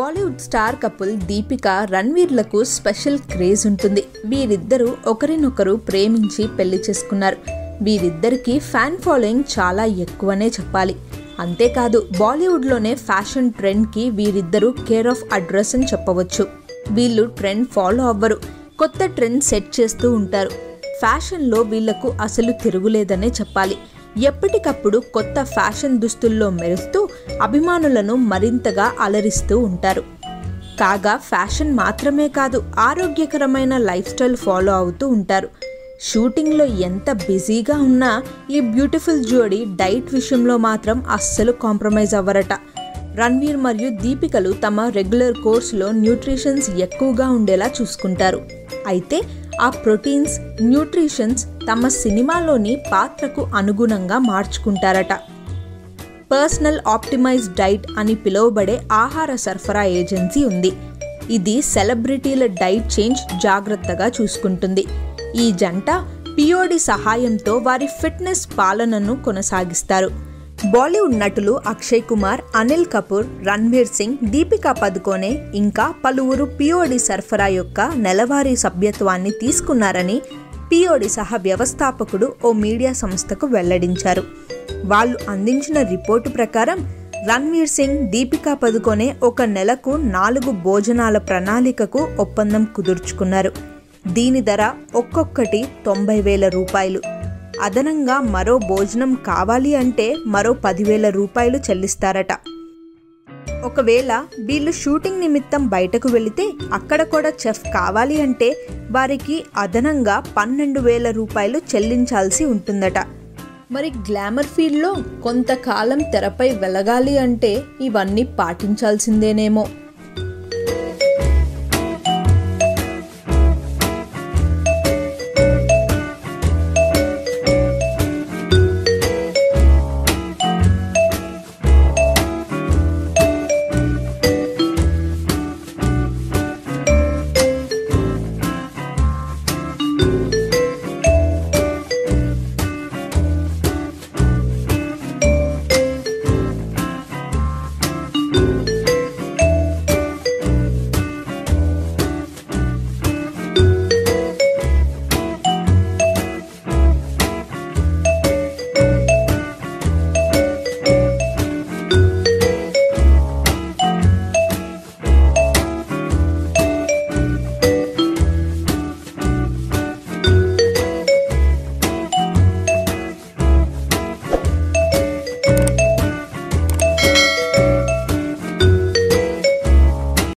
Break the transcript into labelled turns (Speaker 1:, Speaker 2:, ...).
Speaker 1: Bollywood star couple Deepika రణ్వీర్లకు special craze ఉంటుంది వీరిద్దరూ ఒకరినొకరు ప్రేమించి పెళ్లి చేసుకున్నారు వీరిద్దరికి ఫ్యాన్ ఫాలోయింగ్ చాలా ఎక్కువనే చెప్పాలి అంతేకాదు బాలీవుడ్లోనే ఫ్యాషన్ ట్రెండ్కి వీరిద్దరూ కేర్ ఆఫ్ అడ్రస్ అని చెప్పవచ్చు వీళ్ళు ట్రెండ్ ఫాలో అవ్వరు కొత్త ట్రెండ్ సెట్ చేస్తూ ఉంటారు ఫ్యాషన్లో వీళ్లకు అసలు తిరుగులేదనే చెప్పాలి ఎప్పటికప్పుడు కొత్త ఫ్యాషన్ దుస్తుల్లో మెరుస్తూ అభిమానులను మరింతగా అలరిస్తూ ఉంటారు కాగా ఫ్యాషన్ మాత్రమే కాదు ఆరోగ్యకరమైన లైఫ్ స్టైల్ ఫాలో అవుతూ ఉంటారు షూటింగ్లో ఎంత బిజీగా ఉన్నా ఈ బ్యూటిఫుల్ జోడీ డైట్ విషయంలో మాత్రం అస్సలు కాంప్రమైజ్ అవ్వరట రణ్వీర్ మరియు దీపికలు తమ రెగ్యులర్ కోర్సులో న్యూట్రిషన్స్ ఎక్కువగా ఉండేలా చూసుకుంటారు అయితే ఆ ప్రోటీన్స్ న్యూట్రిషన్స్ తమ సినిమాలోని పాత్రకు అనుగుణంగా మార్చుకుంటారట పర్సనల్ ఆప్టిమైజ్ డైట్ అని పిలువబడే ఆహార సరఫరా ఏజెన్సీ ఉంది ఇది సెలబ్రిటీల డైట్ చేంజ్ జాగ్రత్తగా చూసుకుంటుంది ఈ జంట పిఓడి సహాయంతో వారి ఫిట్నెస్ పాలనను కొనసాగిస్తారు బాలీవుడ్ నటులు అక్షయ్ కుమార్ అనిల్ కపూర్ రణ్వీర్ సింగ్ దీపికా పదుకోనే ఇంకా పలువురు పిఓడి సరఫరా యొక్క నెలవారీ సభ్యత్వాన్ని తీసుకున్నారని పిఓడి సహ వ్యవస్థాపకుడు ఓ మీడియా సంస్థకు వెల్లడించారు వాళ్ళు అందించిన రిపోర్టు ప్రకారం రణ్వీర్ సింగ్ దీపికా పదుకొనే ఒక నెలకు నాలుగు భోజనాల ప్రణాళికకు ఒప్పందం కుదుర్చుకున్నారు దీని ధర ఒక్కొక్కటి తొంభై వేల రూపాయలు అదనంగా మరో భోజనం కావాలి అంటే మరో పదివేల రూపాయలు చెల్లిస్తారట ఒకవేళ వీళ్ళు షూటింగ్ నిమిత్తం బయటకు వెళితే అక్కడ కూడా చెఫ్ కావాలి అంటే వారికి అదనంగా పన్నెండు వేల రూపాయలు చెల్లించాల్సి ఉంటుందట మరి గ్లామర్ ఫీల్డ్లో కొంతకాలం తెరపై వెలగాలి అంటే ఇవన్నీ పాటించాల్సిందేనేమో